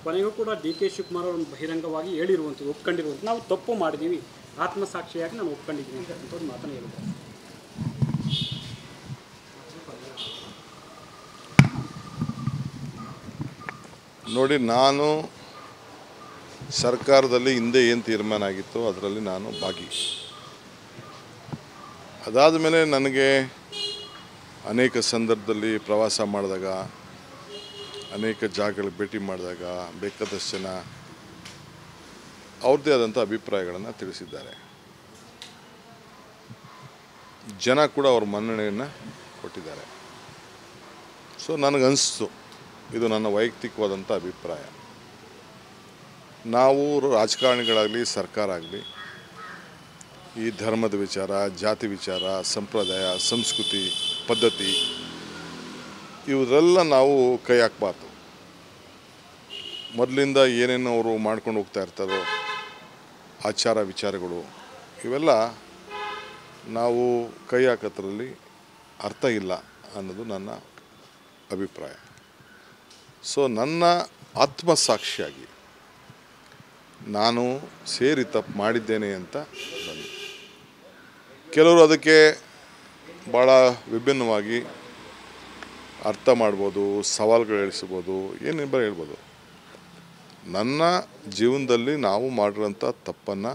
ಕೊನೆಗೂ ಕೂಡ D K Shivakumar ಅವರು ಬಹಿರಂಗವಾಗಿ ಹೇಳಿರುವಂಥದ್ದು ಒಪ್ಕೊಂಡಿರುವಂಥದ್ದು ನಾವು ತಪ್ಪು ಮಾಡಿದ್ದೀವಿ ಆತ್ಮಸಾಕ್ಷಿಯಾಗಿ ನಾನು ಒಪ್ಕೊಂಡಿದ್ದೀನಿ ಅಂತ ಒಂದು ಮಾತನ್ನು ಹೇಳಿದ್ದಾರೆ ನೋಡಿ ನಾನು ಸರ್ಕಾರದಲ್ಲಿ ಹಿಂದೆ ಏನು ತೀರ್ಮಾನ ಆಗಿತ್ತು ಅದರಲ್ಲಿ ನಾನು ಭಾಗಿ ಅದಾದ ಮೇಲೆ ನನಗೆ ಅನೇಕ ಸಂದರ್ಭದಲ್ಲಿ ಪ್ರವಾಸ ಮಾಡಿದಾಗ ಅನೇಕ ಜಾಗಗಳಿಗೆ ಭೇಟಿ ಮಾಡಿದಾಗ ಬೇಕಾದಷ್ಟು ಜನ ಅವ್ರದ್ದೇ ಆದಂಥ ಅಭಿಪ್ರಾಯಗಳನ್ನು ತಿಳಿಸಿದ್ದಾರೆ ಜನ ಕೂಡ ಅವ್ರ ಮನ್ನಣೆಯನ್ನು ಕೊಟ್ಟಿದ್ದಾರೆ ಸೊ ನನಗನ್ನಿಸ್ತು ಇದು ನನ್ನ ವೈಯಕ್ತಿಕವಾದಂಥ ಅಭಿಪ್ರಾಯ ನಾವು ರಾಜಕಾರಣಿಗಳಾಗಲಿ ಸರ್ಕಾರ ಆಗಲಿ ಈ ಧರ್ಮದ ವಿಚಾರ ಜಾತಿ ವಿಚಾರ ಸಂಪ್ರದಾಯ ಸಂಸ್ಕೃತಿ ಪದ್ಧತಿ ಇವರೆಲ್ಲ ನಾವು ಕೈ ಹಾಕಬಾರ್ದು ಮೊದಲಿಂದ ಏನೇನು ಅವರು ಮಾಡ್ಕೊಂಡು ಹೋಗ್ತಾ ಇರ್ತಾರೋ ಆಚಾರ ವಿಚಾರಗಳು ಇವೆಲ್ಲ ನಾವು ಕೈ ಹಾಕೋದ್ರಲ್ಲಿ ಅರ್ಥ ಇಲ್ಲ ಅನ್ನೋದು ನನ್ನ ಅಭಿಪ್ರಾಯ ಸೊ ನನ್ನ ಆತ್ಮಸಾಕ್ಷಿಯಾಗಿ ನಾನು ಸೇರಿ ತಪ್ಪು ಮಾಡಿದ್ದೇನೆ ಅಂತ ಬಂದು ಕೆಲವರು ಅದಕ್ಕೆ ಭಾಳ ವಿಭಿನ್ನವಾಗಿ ಅರ್ಥ ಮಾಡ್ಬೋದು ಸವಾಲುಗಳು ಎಳಿಸ್ಬೋದು ಏನೇನು ಬರ ಹೇಳ್ಬೋದು ನನ್ನ ಜೀವನದಲ್ಲಿ ನಾವು ಮಾಡಿರೋಂಥ ತಪ್ಪನ್ನು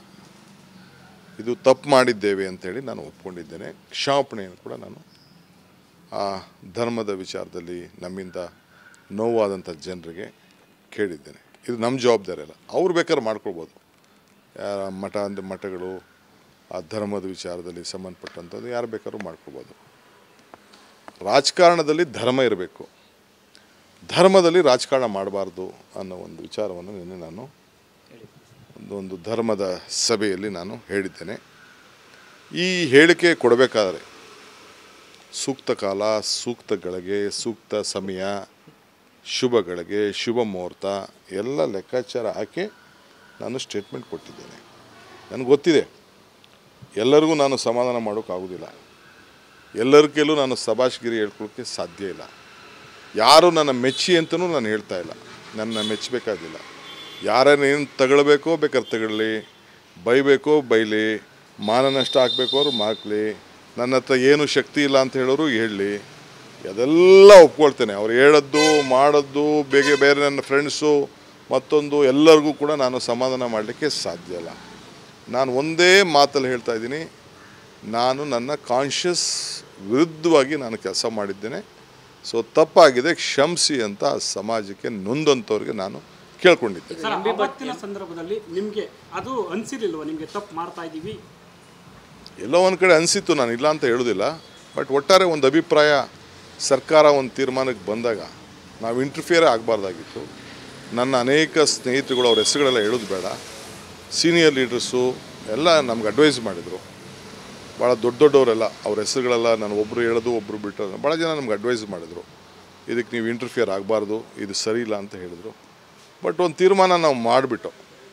ಇದು ತಪ್ಪು ಮಾಡಿದ್ದೇವೆ ಅಂತೇಳಿ ನಾನು ಒಪ್ಕೊಂಡಿದ್ದೇನೆ ಕ್ಷಮಾಪಣೆಯನ್ನು ಕೂಡ ನಾನು ಆ ಧರ್ಮದ ವಿಚಾರದಲ್ಲಿ ನಮ್ಮಿಂದ ನೋವಾದಂಥ ಜನರಿಗೆ ಕೇಳಿದ್ದೇನೆ ಇದು ನಮ್ಮ ಜವಾಬ್ದಾರಿ ಅಲ್ಲ ಅವ್ರು ಬೇಕಾದ್ರೆ ಮಾಡ್ಕೊಳ್ಬೋದು ಯಾರ ಮಠ ಅಂದ ಮಠಗಳು ಆ ಧರ್ಮದ ವಿಚಾರದಲ್ಲಿ ಸಂಬಂಧಪಟ್ಟಂಥದ್ದು ಯಾರು ಬೇಕಾದ್ರೂ ಮಾಡ್ಕೊಬೋದು ರಾಜಕಾರಣದಲ್ಲಿ ಧರ್ಮ ಇರಬೇಕು ಧರ್ಮದಲ್ಲಿ ರಾಜಕಾರಣ ಮಾಡಬಾರ್ದು ಅನ್ನೋ ಒಂದು ವಿಚಾರವನ್ನು ನಿನ್ನೆ ನಾನು ಒಂದು ಒಂದು ಧರ್ಮದ ಸಭೆಯಲ್ಲಿ ನಾನು ಹೇಳಿದ್ದೇನೆ ಈ ಹೇಳಿಕೆ ಕೊಡಬೇಕಾದ್ರೆ ಸೂಕ್ತ ಕಾಲ ಸೂಕ್ತಗಳಿಗೆ ಸೂಕ್ತ ಸಮಯ ಶುಭಗಳಿಗೆ ಶುಭ ಮುಹೂರ್ತ ಎಲ್ಲ ಲೆಕ್ಕಾಚಾರ ಹಾಕಿ ನಾನು ಸ್ಟೇಟ್ಮೆಂಟ್ ಕೊಟ್ಟಿದ್ದೇನೆ ನನಗೆ ಗೊತ್ತಿದೆ ಎಲ್ಲರಿಗೂ ನಾನು ಸಮಾಧಾನ ಮಾಡೋಕ್ಕಾಗೋದಿಲ್ಲ ಎಲ್ಲರ ಕೈಲೂ ನಾನು ಸಭಾಷ್ಗಿರಿ ಹೇಳ್ಕೊಳ್ಳೋಕ್ಕೆ ಸಾಧ್ಯ ಇಲ್ಲ ಯಾರು ನನ್ನ ಮೆಚ್ಚಿ ಅಂತಲೂ ನಾನು ಹೇಳ್ತಾ ಇಲ್ಲ ನನ್ನ ಮೆಚ್ಚಬೇಕಾಗಿಲ್ಲ ಯಾರನ್ನ ಏನು ತಗೊಳ್ಬೇಕೋ ಬೇಕಾದ್ರೆ ತಗೊಳ್ಳಿ ಬೈಬೇಕೋ ಬೈಲಿ ಮಾನನಷ್ಟ ಹಾಕ್ಬೇಕೋ ಅವ್ರು ಮಾಕ್ಲಿ ನನ್ನ ಹತ್ರ ಏನು ಶಕ್ತಿ ಇಲ್ಲ ಅಂತ ಹೇಳೋರು ಹೇಳಲಿ ಅದೆಲ್ಲ ಒಪ್ಕೊಳ್ತೇನೆ ಅವ್ರು ಹೇಳದ್ದು ಮಾಡೋದು ಬೇಗ ಬೇರೆ ನನ್ನ ಫ್ರೆಂಡ್ಸು ಮತ್ತೊಂದು ಎಲ್ಲರಿಗೂ ಕೂಡ ನಾನು ಸಮಾಧಾನ ಮಾಡಲಿಕ್ಕೆ ಸಾಧ್ಯ ಇಲ್ಲ ನಾನು ಒಂದೇ ಮಾತಲ್ಲಿ ಹೇಳ್ತಾ ಇದ್ದೀನಿ ನಾನು ನನ್ನ ಕಾನ್ಷಿಯಸ್ ವಿರುದ್ಧವಾಗಿ ನಾನು ಕೆಲಸ ಮಾಡಿದ್ದೇನೆ ಸೊ ತಪ್ಪಾಗಿದೆ ಕ್ಷಮಿಸಿ ಅಂತ ಸಮಾಜಕ್ಕೆ ನೊಂದಂಥವ್ರಿಗೆ ನಾನು ಕೇಳ್ಕೊಂಡಿದ್ದೆ ಸರ್ ಅವತ್ತಿನ ಸಂದರ್ಭದಲ್ಲಿ ನಿಮಗೆ ಅದು ಅನಿಸಿರ್ಲಿಲ್ವ ನಿಮಗೆ ತಪ್ಪು ಮಾಡ್ತಾ ಇದ್ದೀವಿ ಎಲ್ಲೋ ಒಂದು ಕಡೆ ಅನಿಸಿತ್ತು ನಾನು ಇಲ್ಲ ಅಂತ ಹೇಳೋದಿಲ್ಲ ಬಟ್ ಒಟ್ಟಾರೆ ಒಂದು ಅಭಿಪ್ರಾಯ ಸರ್ಕಾರ ಒಂದು ತೀರ್ಮಾನಕ್ಕೆ ಬಂದಾಗ ನಾವು ಇಂಟರ್ಫಿಯರೇ ಆಗಬಾರ್ದಾಗಿತ್ತು ನನ್ನ ಅನೇಕ ಸ್ನೇಹಿತರುಗಳು ಅವ್ರ ಹೆಸರುಗಳೆಲ್ಲ ಹೇಳೋದು ಬೇಡ ಸೀನಿಯರ್ ಲೀಡರ್ಸು ಎಲ್ಲ ನಮ್ಗೆ ಅಡ್ವೈಸ್ ಮಾಡಿದರು ಭಾಳ ದೊಡ್ಡ ದೊಡ್ಡವರೆಲ್ಲ ಅವ್ರ ಹೆಸರುಗಳೆಲ್ಲ ನಾನು ಒಬ್ಬರು ಹೇಳೋದು ಒಬ್ಬರು ಬಿಟ್ಟು ಭಾಳ ಜನ ನಮ್ಗೆ ಅಡ್ವೈಸ್ ಮಾಡಿದರು ಇದಕ್ಕೆ ನೀವು ಇಂಟರ್ಫಿಯರ್ ಆಗಬಾರ್ದು ಇದು ಸರಿ ಇಲ್ಲ ಅಂತ ಹೇಳಿದರು ಬಟ್ ಒಂದು ತೀರ್ಮಾನ ನಾವು ಮಾಡಿಬಿಟ್ಟು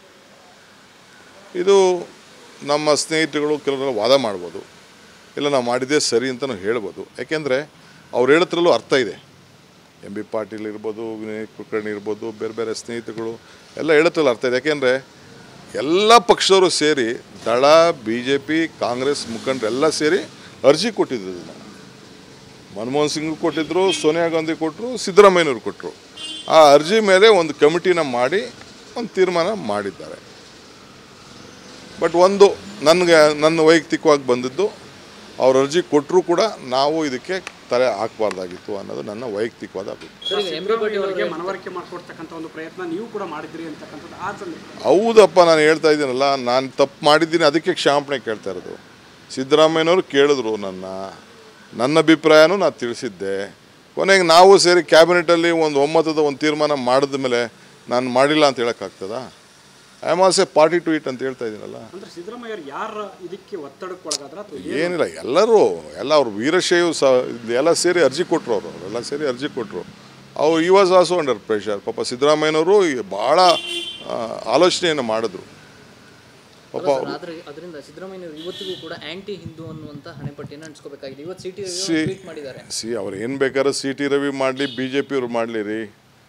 ಇದು ನಮ್ಮ ಸ್ನೇಹಿತರುಗಳು ಕೆಲವರೆಲ್ಲ ವಾದ ಮಾಡ್ಬೋದು ಇಲ್ಲ ನಾವು ಮಾಡಿದ್ದೇ ಸರಿ ಅಂತ ನಾವು ಹೇಳ್ಬೋದು ಯಾಕೆಂದರೆ ಅವ್ರು ಹೇಳೋದ್ರಲ್ಲೂ ಅರ್ಥ ಇದೆ ಎಂ ಬಿ ಪಾಟೀಲ್ ಇರ್ಬೋದು ವಿನಯ್ ಕುಲಕರ್ಣಿ ಇರ್ಬೋದು ಬೇರೆ ಬೇರೆ ಸ್ನೇಹಿತರುಗಳು ಎಲ್ಲ ಹೇಳೋದ್ರಲ್ಲಿ ಅರ್ಥ ಇದೆ ಯಾಕೆಂದರೆ ಎಲ್ಲ ಪಕ್ಷದವರು ಸೇರಿ ದಳ ಬಿ ಜೆ ಪಿ ಕಾಂಗ್ರೆಸ್ ಮುಖಂಡರು ಎಲ್ಲ ಸೇರಿ ಅರ್ಜಿ ಕೊಟ್ಟಿದ್ದು ಇದನ್ನ ಮನಮೋಹನ್ ಸಿಂಗ್ ಕೊಟ್ಟಿದ್ದರು ಸೋನಿಯಾ ಗಾಂಧಿ ಕೊಟ್ಟರು ಸಿದ್ದರಾಮಯ್ಯನವ್ರು ಕೊಟ್ಟರು ಆ ಅರ್ಜಿ ಮೇಲೆ ಒಂದು ಕಮಿಟಿನ ಮಾಡಿ ಒಂದು ತೀರ್ಮಾನ ಮಾಡಿದ್ದಾರೆ ಬಟ್ ಒಂದು ನನಗೆ ನನ್ನ ವೈಯಕ್ತಿಕವಾಗಿ ಬಂದಿದ್ದು ಅವ್ರ ಅರ್ಜಿ ಕೊಟ್ಟರೂ ಕೂಡ ನಾವು ಇದಕ್ಕೆ ತಲೆ ಹಾಕಬಾರ್ದಾಗಿತ್ತು ಅನ್ನೋದು ನನ್ನ ವೈಯಕ್ತಿಕವಾದ ಅಭಿಪ್ರಾಯ ಸರ್ ಈಗ ಎಂ ಬಿ ಪಾಟೀಲ್ ಅವರಿಗೆ ಮನವರಿಕೆ ಮಾಡಿಕೊಡ್ತಕ್ಕಂಥ ಒಂದು ಪ್ರಯತ್ನ ನೀವು ಕೂಡ ಮಾಡಿದ್ರಿ ಅಂತಕ್ಕಂಥದ್ದು ಆ ಸಂದರ್ಭ ಹೌದಪ್ಪ ನಾನು ಹೇಳ್ತಾ ಇದ್ದೀನಲ್ಲ ನಾನು ತಪ್ಪು ಮಾಡಿದ್ದೀನಿ ಅದಕ್ಕೆ ಕ್ಷಮಾಪಣೆ ಕೇಳ್ತಾ ಇರೋದು ಸಿದ್ದರಾಮಯ್ಯನವರು ಕೇಳಿದ್ರು ನನ್ನ ನನ್ನ ಅಭಿಪ್ರಾಯನೂ ನಾನು ತಿಳಿಸಿದ್ದೆ ಕೊನೆಗೆ ನಾವು ಸೇರಿ ಕ್ಯಾಬಿನೆಟಲ್ಲಿ ಒಂದು ಒಮ್ಮತದ ಒಂದು ತೀರ್ಮಾನ ಮಾಡಿದ ಮೇಲೆ ನಾನು ಮಾಡಿಲ್ಲ ಅಂತ ಹೇಳೋಕ್ಕಾಗ್ತದಾ I am also a party to it ಅಂತ ಹೇಳ್ತಾ ಇದ್ದೀನಲ್ಲ ಅಂದ್ರೆ ಸಿದ್ದರಾಮಯ್ಯ ಅವರು ಯಾರ ಇದಕ್ಕೆ ಒತ್ತಡಕ್ಕೆ ಒಳಗಾದ್ರ ಅಥವಾ ಏನಿಲ್ಲ ಎಲ್ಲರೂ ಎಲ್ಲ ಅವರು ವೀರಶೈವ ಸ ಎಲ್ಲ ಸೇರಿ ಅರ್ಜಿ ಕೊಟ್ಟರು ಅವರು ಅವರೆಲ್ಲ ಸೇರಿ ಅರ್ಜಿ ಕೊಟ್ಟರು ಅವ್ರು ಈ ವಾಸ್ ಆಲ್ಸೋ ಅಂಡರ್ ಪ್ರೆಷರ್ ಪಾಪ ಸಿದ್ದರಾಮಯ್ಯನವರು ಭಾಳ ಆ, ಆಲೋಚನೆಯನ್ನು ಮಾಡಿದ್ರು ಪಾಪ ಅಲ್ಲ ಅವರು ಸರ್, ಆದ್ರೆ ಅದರಿಂದ ಸಿದ್ದರಾಮಯ್ಯ ಇವತ್ತಿಗೂ ಕೂಡ ಆಂಟಿ ಹಿಂದೂ ಅನ್ನುವಂತ ಹಣೆಪಟ್ಟಿಯನ್ನು ಅಂಟಿಸ್ಕೋಬೇಕಾಗಿದೆ ಇವತ್ತು ಸಿಟಿ ಸಿ ಟ್ವೀಟ್ ಮಾಡಿದ್ದಾರೆ ಸಿ ಅವ್ರು ಏನು ಬೇಕಾದ್ರೆ ಸಿ ಟಿ ರವಿ ಮಾಡಲಿ ಬಿ ಜೆ ಪಿಯವ್ರು ಮಾಡಲಿ ರೀ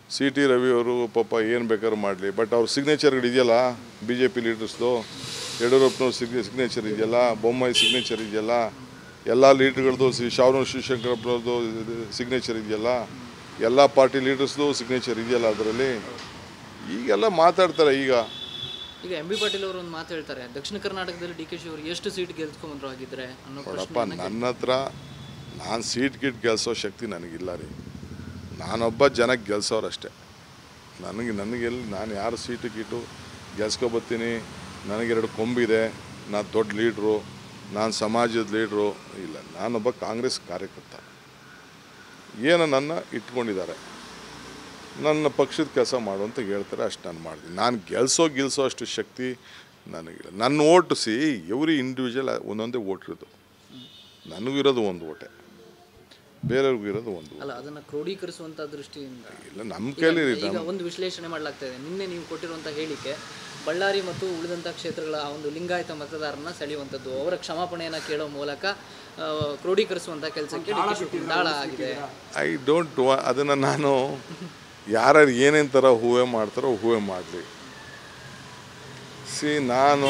ಸಿ ಟಿ ರವಿಯವರು ಪಾಪ ಏನು ಬೇಕಾದ್ರೂ ಮಾಡಲಿ ಬಟ್ ಅವ್ರ ಸಿಗ್ನೇಚರ್ಗಳು ಇದೆಯಲ್ಲ ಬಿ ಜೆ ಪಿ ಲೀಡರ್ಸ್ದು ಯಡಿಯೂರಪ್ಪನವ್ರ ಸಿಗ್ನೆ ಸಿಗ್ನೇಚರ್ ಇದೆಯಲ್ಲ ಬೊಮ್ಮಾಯಿ ಸಿಗ್ನೇಚರ್ ಇದೆಯಲ್ಲ ಎಲ್ಲ ಲೀಡರ್ಗಳದ್ದು ಸಿ ಶಾವನೂರು ಶಿವಶಂಕರಪ್ಪನವ್ರದ್ದು ಸಿಗ್ನೇಚರ್ ಇದೆಯಲ್ಲ ಎಲ್ಲ ಪಾರ್ಟಿ ಲೀಡರ್ಸ್ದು ಸಿಗ್ನೇಚರ್ ಇದೆಯಲ್ಲ ಅದರಲ್ಲಿ ಈಗೆಲ್ಲ ಮಾತಾಡ್ತಾರೆ ಈಗ ಈಗ ಎಂ ಬಿ ಪಾಟೀಲ್ ಅವರು ಒಂದು ಮಾತು ಹೇಳ್ತಾರೆ ದಕ್ಷಿಣ ಕರ್ನಾಟಕದಲ್ಲಿ ಡಿ ಕೆ ಶಿ ಅವರು ಎಷ್ಟು ಸೀಟ್ ಗೆಲ್ಸ್ಕೊಂಡ್ಬಂದ್ರು ಆಗಿದ್ರೆ ಅನ್ನೋ ನೋಡಪ್ಪ ಪ್ರಶ್ನೆ ನನ್ನ ಹತ್ರ ನಾನು ಸೀಟ್ ಗಿಟ್ ಗೆಲ್ಸೋ ಶಕ್ತಿ ನನಗಿಲ್ಲ ರೀ ನಾನೊಬ್ಬ ಜನಕ್ಕೆ ಗೆಲ್ಸೋರಷ್ಟೇ ನನಗೆ ನನಗೆಲ್ಲಿ ನಾನು ಯಾರು ಸೀಟು ಗೀಟು ಗೆಲ್ಸ್ಕೊಬತ್ತೀನಿ ನನಗೆರಡು ಕೊಂಬಿದೆ ನಾನು ದೊಡ್ಡ ಲೀಡ್ರು ನಾನು ಸಮಾಜದ ಲೀಡ್ರು ಇಲ್ಲ ನಾನೊಬ್ಬ ಕಾಂಗ್ರೆಸ್ ಕಾರ್ಯಕರ್ತ ಏನೋ ನನ್ನ ಇಟ್ಕೊಂಡಿದ್ದಾರೆ ನನ್ನ ಪಕ್ಷದ ಕೆಲಸ ಮಾಡು ಅಂತ ಹೇಳ್ತಾರೆ ಅಷ್ಟು ನಾನು ಮಾಡ್ತೀನಿ ನಾನು ಗೆಲ್ಸೋ ಗಿಲ್ಸೋ ಅಷ್ಟು ಶಕ್ತಿ ನನಗಿಲ್ಲ ನನ್ನ ಓಟು ಸಿ ಎವ್ರಿ ಇಂಡಿವಿಜುವಲ್ ಒಂದೊಂದೇ ಓಟ್ ಇರೋದು ನನಗೂ ಇರೋದು ಒಂದು ಓಟೆ ಬೇರೆಯವ್ರಿಗೂ ಇರೋದು ಒಂದು vote. ಅಲ್ಲ ಅದನ್ನ ಕ್ರೋಢೀಕರಿಸುವಂತ ದೃಷ್ಟಿಯಿಂದ ಇಲ್ಲ ನಮ್ಮ ಕೈಲಿ ಈಗ- ಈಗ ಒಂದು ವಿಶ್ಲೇಷಣೆ ಮಾಡಲಾಗ್ತಾ ಇದೆ ನಿನ್ನೆ ನೀವು ಕೊಟ್ಟಿರುವಂತ ಹೇಳಿಕೆ ಬಳ್ಳಾರಿ ಮತ್ತು ಉಳಿದಂತ ಕ್ಷೇತ್ರಗಳ ಆ ಒಂದು ಲಿಂಗಾಯತ ಮತದಾರರನ್ನ ಸೆಳೆಯುವಂಥದ್ದು ಅವರ ಕ್ಷಮಾಪಣೆಯನ್ನ ಕೇಳೋ ಮೂಲಕ ಆ, ಕ್ರೋಢೀಕರಿಸುವಂತ ಕೆಲಸಕ್ಕೆ ಡಿ ಕೆ ಶಿವಕುಮಾರ್ ದಾಳ ಆಗಿದೆ ಐ ಡೋಂಟ್ ವಾ ಅದನ್ನು ನಾನು ಯಾರ್ಯಾರು ಏನೇನು ಥರ ಹೂವೆ ಮಾಡ್ತಾರೋ ಹೂವೆ ಮಾಡಲಿ ಸಿ ನಾನು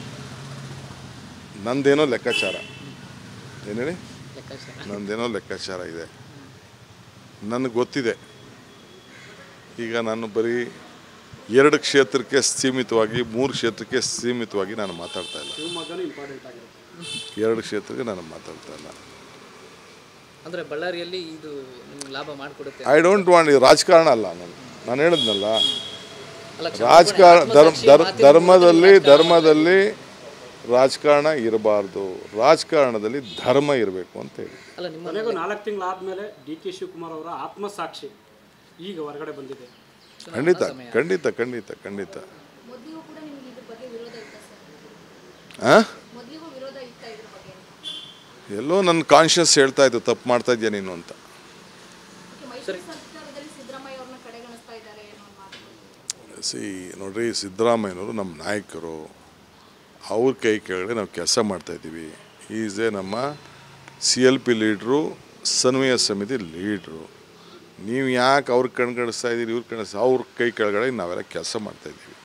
ನಂದೇನೋ ಲೆಕ್ಕಾಚಾರ ಏನು ಹೇಳಿ ಲೆಕ್ಕಾಚಾರ ನಂದೇನೋ ಲೆಕ್ಕಾಚಾರ ಇದೆ ನನಗೆ ಗೊತ್ತಿದೆ ಈಗ ನಾನು ಬರೀ ಎರಡು ಕ್ಷೇತ್ರಕ್ಕೆ ಸೀಮಿತವಾಗಿ ಮೂರು ಕ್ಷೇತ್ರಕ್ಕೆ ಸೀಮಿತವಾಗಿ ನಾನು ಮಾತಾಡ್ತಾ ಇಲ್ಲ ಶಿವಮೊಗ್ಗನೂ ಇಂಪಾರ್ಟೆಂಟ್ ಆಗಿರುತ್ತೆ ಎರಡು ಕ್ಷೇತ್ರಕ್ಕೆ ನಾನು ಮಾತಾಡ್ತಾ ಇಲ್ಲ ಅಂದ್ರೆ ಬಳ್ಳಾರಿಯಲ್ಲಿ ಇದು ನಿಮ್ಗೆ ಲಾಭ ಮಾಡಿಕೊಡುತ್ತೆ ಐ ಡೋಂಟ್ ವಾಂಟ್ ರಾಜಕಾರಣ ಅಲ್ಲ ನಾನು ನಾನು ಹೇಳಿದ್ನಲ್ಲ ಅಲ್ಲ ರಾಜಕಾರಣ ಧರ್ಮ ಆತ್ಮಸಾಕ್ಷಿ ಧರ್- ಮಾತಿನ ಧರ್ಮದಲ್ಲಿ ಮೂಲಕ ಧರ್ಮದಲ್ಲಿ ರಾಜಕಾರಣ ಇರಬಾರ್ದು ರಾಜಕಾರಣದಲ್ಲಿ ಧರ್ಮ ಇರಬೇಕು ಅಂತ ಹೇಳಿ ಅಲ್ಲ ನಿಮ್ಮ ಕೊನೆಗೂ ನಾಲ್ಕು ತಿಂಗಳಾದ್ಮೇಲೆ ಡಿ ಕೆ ಶಿವಕುಮಾರ್ ಅವರ ಆತ್ಮಸಾಕ್ಷಿ ಈಗ ಹೊರಗಡೆ ಬಂದಿದೆ ಖಂಡಿತ ಖಂಡಿತ ಖಂಡಿತ ಖಂಡಿತ ಮೊದಲಿಗೂ ಕೂಡ ನಿಮ್ಗೆ ಇದ್ರ ಬಗ್ಗೆ ವಿರೋಧ ಇತ್ತ ಸರ್ ಆ? ಮೊದಲಿಗೂ ವಿರೋಧ ಇತ್ತ ಇದ್ರ ಬಗ್ಗೆ ಎಲ್ಲೋ ನನ್ನ ಕಾನ್ಷಿಯಸ್ ಹೇಳ್ತಾ ಇತ್ತು ತಪ್ಪು ಮಾಡ್ತಾ ಇದೆಯಾ ನೀನು ಅಂತ ಓಕೆ ಮೈಸೂರು ಸರ್ಕಾರದಲ್ಲಿ ಸಿದ್ದರಾಮಯ್ಯ ಅವ್ರನ್ನ ಕಡೆಗಣಿಸ್ತಾ ಇದ್ದಾರೆ ಅನ್ನೋ ಒಂದು ಮಾತು ಸಿ ನೋಡ್ರಿ ಸಿದ್ದರಾಮಯ್ಯನವರು ನಮ್ಮ ನಾಯಕರು ಅವ್ರ ಕೈ ಕೆಳಗಡೆ ನಾವು ಕೆಲಸ ಮಾಡ್ತಾಯಿದ್ದೀವಿ ಈಸ್ ಎ ನಮ್ಮ ಸಿ ಎಲ್ ಪಿ ಲೀಡ್ರು ಸನ್ವಯ ಸಮಿತಿ ಲೀಡ್ರು ನೀವು ಯಾಕೆ ಅವ್ರಿಗೆ ಕಣ್ಕಣಿಸ್ತಾ ಇದ್ದೀರಿ ಇವ್ರು ಕಣಿಸ್ತಾ ಅವ್ರ ಕೈ ಕೆಳಗಡೆ ನಾವೆಲ್ಲ ಕೆಲಸ ಮಾಡ್ತಾಯಿದ್ದೀವಿ